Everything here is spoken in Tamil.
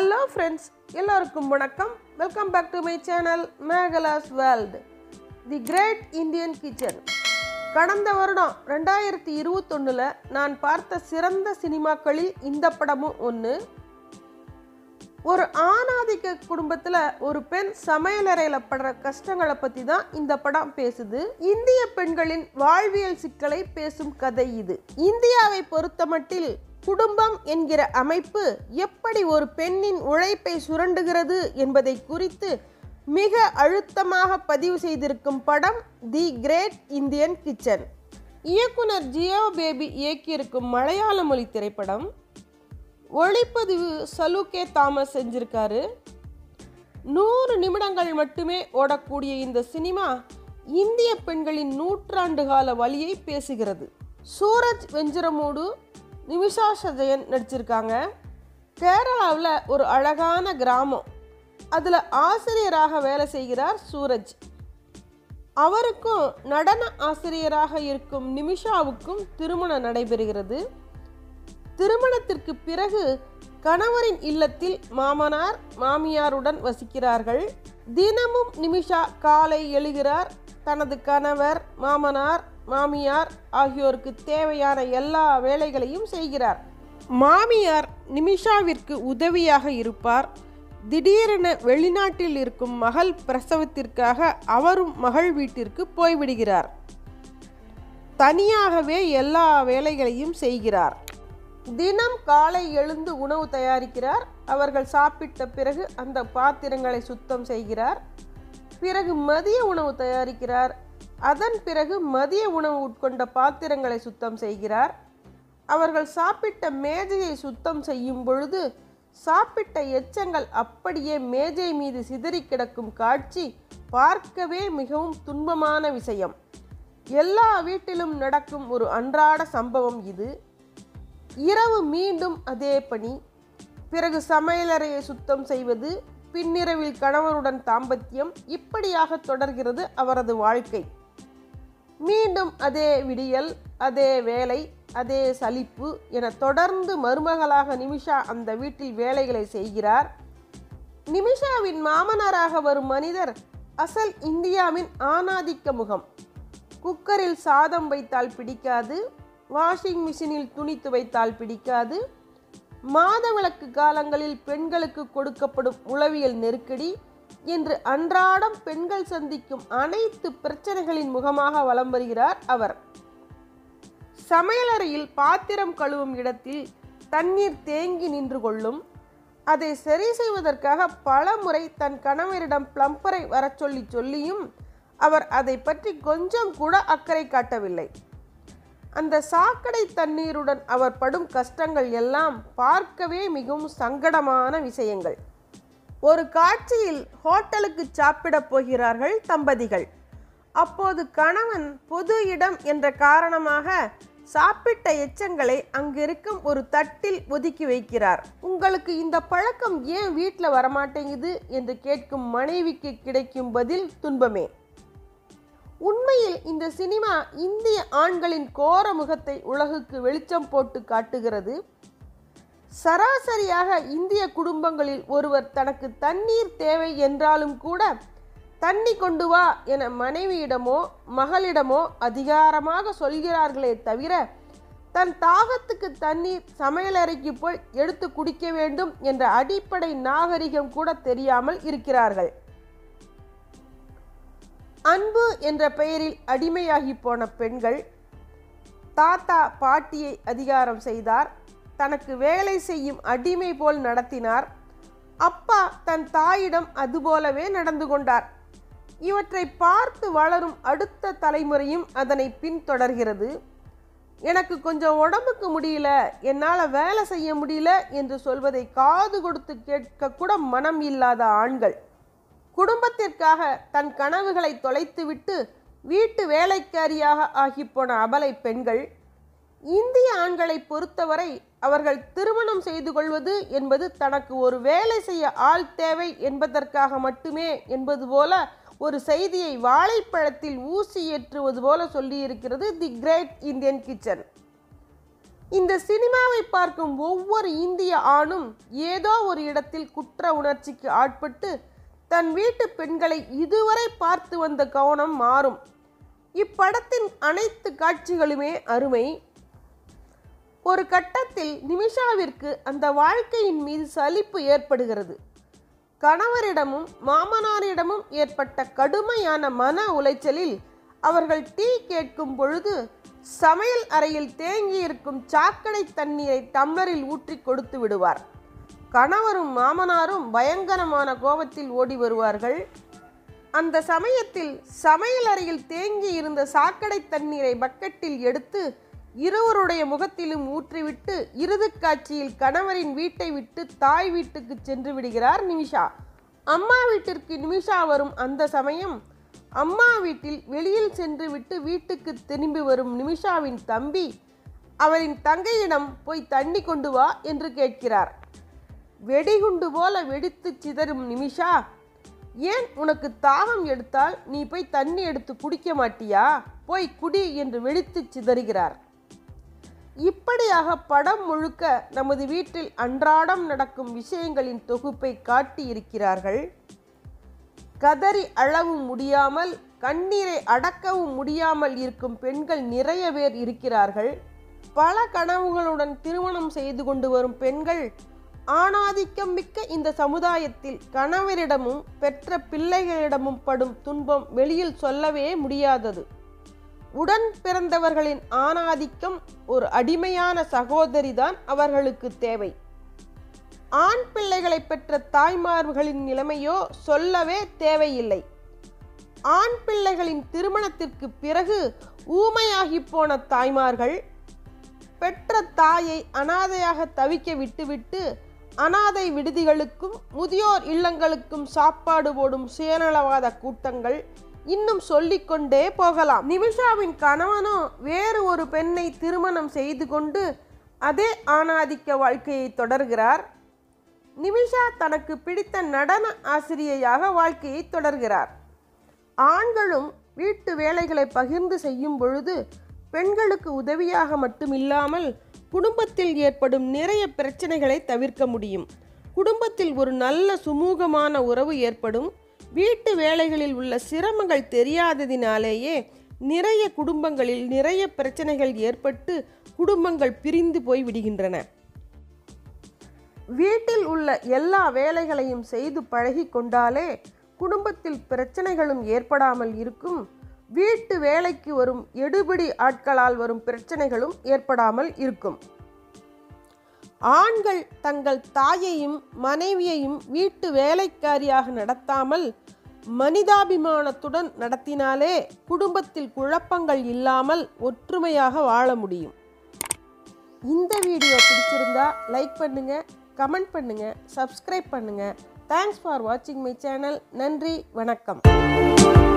ஹலோ ஃப்ரெண்ட்ஸ் எல்லாருக்கும் வணக்கம் welcome back to my channel Megala's world the great Indian kitchen கடந்த வருடம் ரெண்டாயிரத்தி இருபத்தொன்னில் நான் பார்த்த சிறந்த சினிமாக்களில் இந்த படமும் ஒன்று ஒரு ஆணாதிக்க குடும்பத்தில் ஒரு பெண் சமையலறையில் படுற கஷ்டங்களை பற்றி தான் இந்த படம் பேசுது இந்திய பெண்களின் வாழ்வியல் சிக்கலை பேசும் கதை இது இந்தியாவை பொறுத்தமட்டில் குடும்பம் என்கிற அமைப்பு எப்படி ஒரு பெண்ணின் உழைப்பை சுரண்டுகிறது என்பதை குறித்து மிக அழுத்தமாக பதிவு செய்திருக்கும் படம் தி கிரேட் இந்தியன் கிச்சன் இயக்குனர் ஜியோ பேபி இயக்கியிருக்கும் மலையாள மொழி திரைப்படம் ஒளிப்பதிவு சலுகே தாமஸ் செஞ்சிருக்காரு நூறு நிமிடங்கள் மட்டுமே ஓடக்கூடிய இந்த சினிமா இந்திய பெண்களின் நூற்றாண்டு கால வழியை பேசுகிறது சூரஜ் வெஞ்சரமூடு நிமிஷா சஜயன் நடிச்சிருக்காங்க கேரளாவில் ஒரு அழகான கிராமம் அதில் ஆசிரியராக வேலை செய்கிறார் சூரஜ் அவருக்கும் நடன ஆசிரியராக இருக்கும் நிமிஷாவுக்கும் திருமணம் நடைபெறுகிறது திருமணத்திற்கு பிறகு கணவரின் இல்லத்தில் மாமனார் மாமியாருடன் வசிக்கிறார்கள் தினமும் நிமிஷா காலை எழுகிறார் தனது கணவர் மாமனார் மாமியார் ஆகியோருக்கு தேவையான எல்லா வேலைகளையும் செய்கிறார் மாமியார் நிமிஷாவிற்கு உதவியாக இருப்பார் திடீரென வெளிநாட்டில் இருக்கும் மகள் பிரசவத்திற்காக அவரும் மகள் வீட்டிற்கு போய்விடுகிறார் தனியாகவே எல்லா வேலைகளையும் செய்கிறார் தினம் காலை எழுந்து உணவு தயாரிக்கிறார் அவர்கள் சாப்பிட்ட பிறகு அந்த பாத்திரங்களை சுத்தம் செய்கிறார் பிறகு மதிய உணவு தயாரிக்கிறார் அதன் பிறகு மதிய உணவு உட்கொண்ட பாத்திரங்களை சுத்தம் செய்கிறார் அவர்கள் சாப்பிட்ட மேஜையை சுத்தம் செய்யும் பொழுது சாப்பிட்ட எச்சங்கள் அப்படியே மேஜை மீது சிதறி கிடக்கும் காட்சி பார்க்கவே மிகவும் துன்பமான விஷயம் எல்லா வீட்டிலும் நடக்கும் ஒரு அன்றாட சம்பவம் இது இரவு மீண்டும் அதே பணி பிறகு சமையலறையை சுத்தம் செய்வது பின்னிரவில் கணவருடன் தாம்பத்தியம் இப்படியாக தொடர்கிறது அவரது வாழ்க்கை மீண்டும் அதே விடியல் அதே வேலை அதே சலிப்பு என தொடர்ந்து மருமகளாக நிமிஷா அந்த வீட்டில் வேலைகளை செய்கிறார் நிமிஷாவின் மாமனாராக வரும் மனிதர் அசல் இந்தியாவின் ஆணாதிக்க முகம் குக்கரில் சாதம் வைத்தால் பிடிக்காது வாஷிங் மிஷினில் துணி துவைத்தால் பிடிக்காது மாதவிளக்கு காலங்களில் பெண்களுக்கு கொடுக்கப்படும் உளவியல் நெருக்கடி என்று அன்றாடம் பெண்கள் சந்திக்கும் அனைத்து பிரச்சனைகளின் முகமாக வலம் வருகிறார் அவர் சமையலறையில் பாத்திரம் கழுவும் இடத்தில் தண்ணீர் தேங்கி நின்று கொள்ளும் அதை சரி செய்வதற்காக பல முறை தன் கணவரிடம் பிளம்பரை வரச் சொல்லி சொல்லியும் அவர் அதை பற்றி கொஞ்சம் கூட அக்கறை காட்டவில்லை அந்த சாக்கடை தண்ணீருடன் அவர் படும் கஷ்டங்கள் எல்லாம் பார்க்கவே மிகவும் சங்கடமான விஷயங்கள் ஒரு காட்சியில் ஹோட்டலுக்கு சாப்பிடப் போகிறார்கள் தம்பதிகள் அப்போது கணவன் பொது இடம் என்ற காரணமாக சாப்பிட்ட எச்சங்களை அங்கிருக்கும் ஒரு தட்டில் ஒதுக்கி வைக்கிறார் உங்களுக்கு இந்த பழக்கம் ஏன் வீட்டில் வரமாட்டேங்குது என்று கேட்கும் மனைவிக்கு கிடைக்கும் பதில் துன்பமே உண்மையில் இந்த சினிமா இந்திய ஆண்களின் கோர முகத்தை உலகுக்கு வெளிச்சம் போட்டு காட்டுகிறது சராசரியாக இந்திய குடும்பங்களில் ஒருவர் தனக்கு தண்ணீர் தேவை என்றாலும் கூட தண்ணி கொண்டு வா என மனைவியிடமோ மகளிடமோ அதிகாரமாக சொல்கிறார்களே தவிர தன் தாகத்துக்கு தண்ணீர் சமையலறைக்கு போய் எடுத்து குடிக்க வேண்டும் என்ற அடிப்படை நாகரிகம் கூட தெரியாமல் இருக்கிறார்கள் அன்பு என்ற பெயரில் அடிமையாகி போன பெண்கள் தாத்தா பாட்டியை அதிகாரம் செய்தார் தனக்கு வேலை செய்யும் அடிமை போல் நடத்தினார் அப்பா தன் தாயிடம் அதுபோலவே நடந்து கொண்டார் இவற்றை பார்த்து வளரும் அடுத்த தலைமுறையும் அதனை பின்தொடர்கிறது எனக்கு கொஞ்சம் உடம்புக்கு முடியல என்னால் வேலை செய்ய முடியல என்று சொல்வதை காது கொடுத்து கேட்க கூட மனம் இல்லாத ஆண்கள் குடும்பத்திற்காக தன் கனவுகளை தொலைத்துவிட்டு வீட்டு வேலைக்காரியாக ஆகிப்போன அபலை பெண்கள் இந்திய ஆண்களை பொறுத்தவரை அவர்கள் திருமணம் செய்து கொள்வது என்பது தனக்கு ஒரு வேலை செய்ய ஆள் தேவை என்பதற்காக மட்டுமே என்பது போல ஒரு செய்தியை வாழைப்பழத்தில் ஊசி ஏற்றுவது போல சொல்லியிருக்கிறது தி கிரேட் இந்தியன் கிச்சன் இந்த சினிமாவை பார்க்கும் ஒவ்வொரு இந்திய ஆணும் ஏதோ ஒரு இடத்தில் குற்ற உணர்ச்சிக்கு ஆட்பட்டு தன் வீட்டு பெண்களை இதுவரை பார்த்து வந்த கவனம் மாறும் இப்படத்தின் அனைத்து காட்சிகளுமே அருமை ஒரு கட்டத்தில் நிமிஷாவிற்கு அந்த வாழ்க்கையின் மீது சலிப்பு ஏற்படுகிறது கணவரிடமும் மாமனாரிடமும் ஏற்பட்ட கடுமையான மன உளைச்சலில் அவர்கள் டீ கேட்கும் பொழுது சமையல் அறையில் தேங்கியிருக்கும் சாக்கடை தண்ணீரை டம்ளரில் ஊற்றி கொடுத்து விடுவார் கணவரும் மாமனாரும் பயங்கரமான கோபத்தில் ஓடி வருவார்கள் அந்த சமயத்தில் சமையல் அறையில் தேங்கி இருந்த சாக்கடை தண்ணீரை பக்கெட்டில் எடுத்து இருவருடைய முகத்திலும் ஊற்றிவிட்டு இறுதி காட்சியில் கணவரின் வீட்டை விட்டு தாய் வீட்டுக்கு சென்று விடுகிறார் நிமிஷா அம்மா வீட்டிற்கு நிமிஷா வரும் அந்த சமயம் அம்மா வீட்டில் வெளியில் சென்று விட்டு வீட்டுக்கு திரும்பி வரும் நிமிஷாவின் தம்பி அவரின் தங்கையிடம் போய் தண்ணி கொண்டு வா என்று கேட்கிறார் வெடிகுண்டு போல வெடித்து சிதறும் நிமிஷா ஏன் உனக்கு தாகம் எடுத்தால் நீ போய் தண்ணி எடுத்து குடிக்க மாட்டியா போய் குடி என்று வெடித்து சிதறுகிறார் இப்படியாக படம் முழுக்க நமது வீட்டில் அன்றாடம் நடக்கும் விஷயங்களின் தொகுப்பை காட்டி இருக்கிறார்கள் கதறி அழவும் முடியாமல் கண்ணீரை அடக்கவும் முடியாமல் இருக்கும் பெண்கள் நிறைய பேர் இருக்கிறார்கள் பல கனவுகளுடன் திருமணம் செய்து கொண்டு வரும் பெண்கள் ஆணாதிக்கம் மிக்க இந்த சமுதாயத்தில் கணவரிடமும் பெற்ற பிள்ளைகளிடமும் படும் துன்பம் வெளியில் சொல்லவே முடியாதது உடன் பிறந்தவர்களின் ஆணாதிக்கம் ஒரு அடிமையான சகோதரிதான் அவர்களுக்கு தேவை ஆண் பிள்ளைகளை பெற்ற தாய்மார்களின் நிலைமையோ சொல்லவே தேவையில்லை ஆண் பிள்ளைகளின் திருமணத்திற்கு பிறகு ஊமையாகி போன தாய்மார்கள் பெற்ற தாயை அனாதையாக தவிக்க விட்டுவிட்டு அனாதை விடுதிகளுக்கும் முதியோர் இல்லங்களுக்கும் சாப்பாடு போடும் சுயநலவாத கூட்டங்கள் இன்னும் சொல்லிக்கொண்டே போகலாம் நிமிஷாவின் கணவனோ வேறு ஒரு பெண்ணை திருமணம் செய்து கொண்டு அதே ஆணாதிக்க வாழ்க்கையை தொடர்கிறார் நிமிஷா தனக்கு பிடித்த நடன ஆசிரியையாக வாழ்க்கையை தொடர்கிறார் ஆண்களும் வீட்டு வேலைகளை பகிர்ந்து செய்யும் பொழுது பெண்களுக்கு உதவியாக மட்டுமில்லாமல் குடும்பத்தில் ஏற்படும் நிறைய பிரச்சனைகளை தவிர்க்க முடியும் குடும்பத்தில் ஒரு நல்ல சுமூகமான உறவு ஏற்படும் வீட்டு வேலைகளில் உள்ள சிரமங்கள் தெரியாததினாலேயே நிறைய குடும்பங்களில் நிறைய பிரச்சனைகள் ஏற்பட்டு குடும்பங்கள் பிரிந்து போய் விடுகின்றன வீட்டில் உள்ள எல்லா வேலைகளையும் செய்து பழகி கொண்டாலே குடும்பத்தில் பிரச்சனைகளும் ஏற்படாமல் இருக்கும் வீட்டு வேலைக்கு வரும் எடுபிடி ஆட்களால் வரும் பிரச்சனைகளும் ஏற்படாமல் இருக்கும் ஆண்கள் தங்கள் தாயையும் மனைவியையும் வீட்டு வேலைக்காரியாக நடத்தாமல் மனிதாபிமானத்துடன் நடத்தினாலே குடும்பத்தில் குழப்பங்கள் இல்லாமல் ஒற்றுமையாக வாழ முடியும் இந்த வீடியோ பிடிச்சிருந்தா லைக் பண்ணுங்க கமெண்ட் பண்ணுங்க சப்ஸ்கிரைப் பண்ணுங்க தேங்க்ஸ் ஃபார் வாட்சிங் மை சேனல் நன்றி வணக்கம்